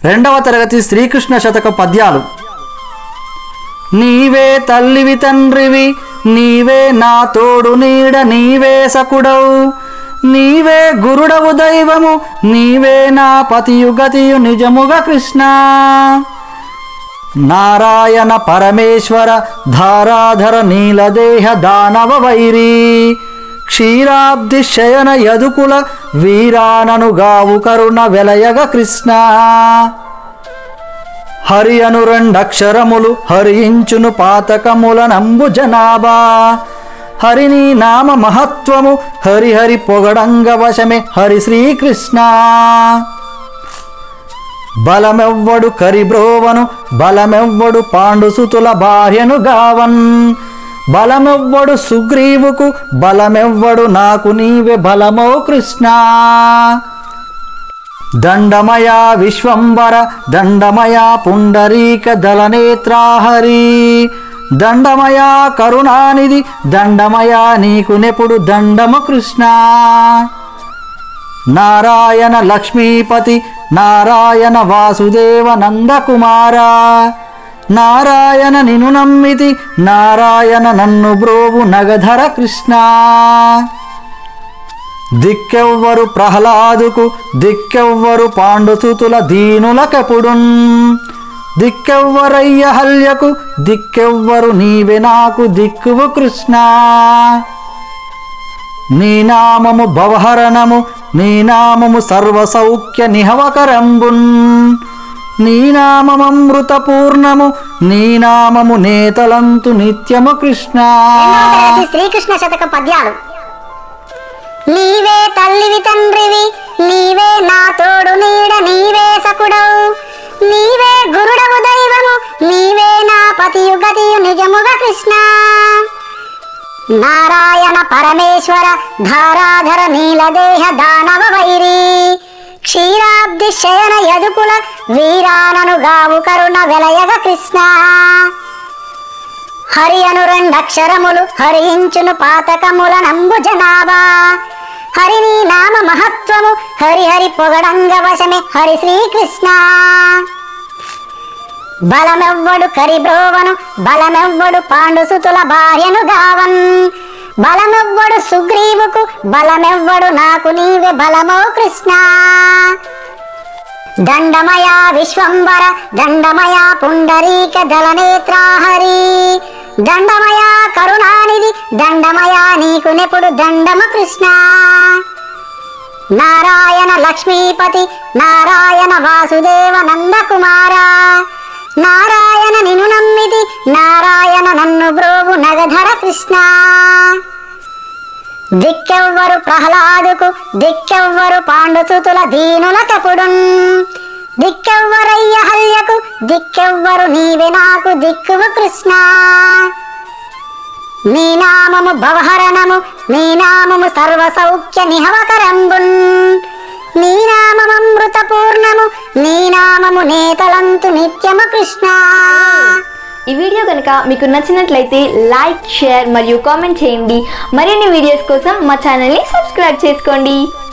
రెండవ తరగతి శ్రీకృష్ణ శతక పద్యాలు నీవే తల్లివి తండ్రివి నీవే నా తోడు నీడ నీవే సకుడవు నీవే గురుడవు దైవము నీవే నా పతియు గతియు నిజముగా కృష్ణ నారాయణ పరమేశ్వర ధారాధర నీలదేహ దానవ వైరీ క్షీరాబ్ది శయన యదుకుల వీరానను గావు కరుణ వెలయగ కృష్ణ హరి అను రెండక్షరములు హరించును పాతకముల నంబు జనాభా హరిని నామ మహత్వము హరిహరి పొగడంగ వశమే హరి శ్రీకృష్ణ బలమెవ్వడు కరిబ్రోవను బలమెవ్వడు పాండుసుతుల భార్యను గావన్ బలమెవ్వడు సుగ్రీవుకు బలమెవ్వడు నాకు నీవే బలమో కృష్ణ దండమయా విశ్వంబర దండమయా పుండరీక దళనేత్రాహరి దండమయా కరుణానిధి దండమయా నీకు నెప్పుడు దండము కృష్ణ నారాయణ లక్ష్మీపతి నారాయణ వాసుదేవ నందకుమార నారాయణ నిను నమ్మితి నారాయణ నన్ను బ్రోవు నగధర కృష్ణ దిక్కెవ్వరు ప్రహ్లాదుకు దిక్కెవ్వరు పాండుతుతుల దీనులకెపుడున్ దిక్కెవ్వరయ్య హల్యకు దిక్కెవ్వరు నీవే నాకు దిక్కువు కృష్ణ నీ నామము భవహరణము నీ నామము సర్వసౌఖ్య నిహవకరంబున్ నీ నామమృతపూర్ణము నీ నామము నేతలంతు నిత్యము కృష్ణ ఎన్నో తరగతి శ్రీకృష్ణ శతక పద్యాలు నీవే తల్లివి తండ్రివి నీవే నా తోడు నీడ నీవే సకుడవు నీవే గురుడవు దైవము నీవే నా పతియు గతియు నిజముగా కృష్ణ నారాయణ పరమేశ్వర ధారాధర నీలదేహ దానవ వైరీ క్షీరాబ్ది శయన యదుకుల వీరానను గావు కరుణ వెలయగ కృష్ణ హరి అను రెండక్షరములు హరించును పాతకముల నంబు జనాభా హరిని నామ మహత్వము హరి హరి పొగడంగ వశమే హరి శ్రీకృష్ణ బలమెవ్వడు కరిబ్రోవను బలమెవ్వడు పాండుసుతుల భార్యను గావన్ బలమెవ్వడు సుగ్రీవుకు బలమెవ్వడు నాకు నీవే బలమో కృష్ణ దండమయా విశ్వంబర దండమయా పుండరీక దళనేత్రాహరి దండమయా కరుణానిధి దండమయా నీకు నెప్పుడు దండము కృష్ణ నారాయణ లక్ష్మీపతి నారాయణ వాసుదేవ నందకుమార నారాయణ నిను నమ్మితి నారాయణ నన్ను బ్రోవు నగధర కృష్ణ దిక్కెవ్వరు ప్రహ్లాదుకు దిక్కెవ్వరు పాండుతుతుల దీనుల కపుడున్ దిక్కెవ్వరయ్య హల్యకు దిక్కెవ్వరు నీవే నాకు దిక్కువు కృష్ణ నీ నామము భవహరణము నీ నామము సర్వసౌఖ్య నిహవకరంబున్ నీ నామమృత పూర్ణము నీ నామము నేతలంతు నిత్యము కృష్ణ ఈ వీడియో కనుక మీకు నచ్చినట్లయితే లైక్ షేర్ మరియు కామెంట్ చేయండి మరిన్ని వీడియోస్ కోసం మా ఛానల్ని సబ్స్క్రైబ్ చేసుకోండి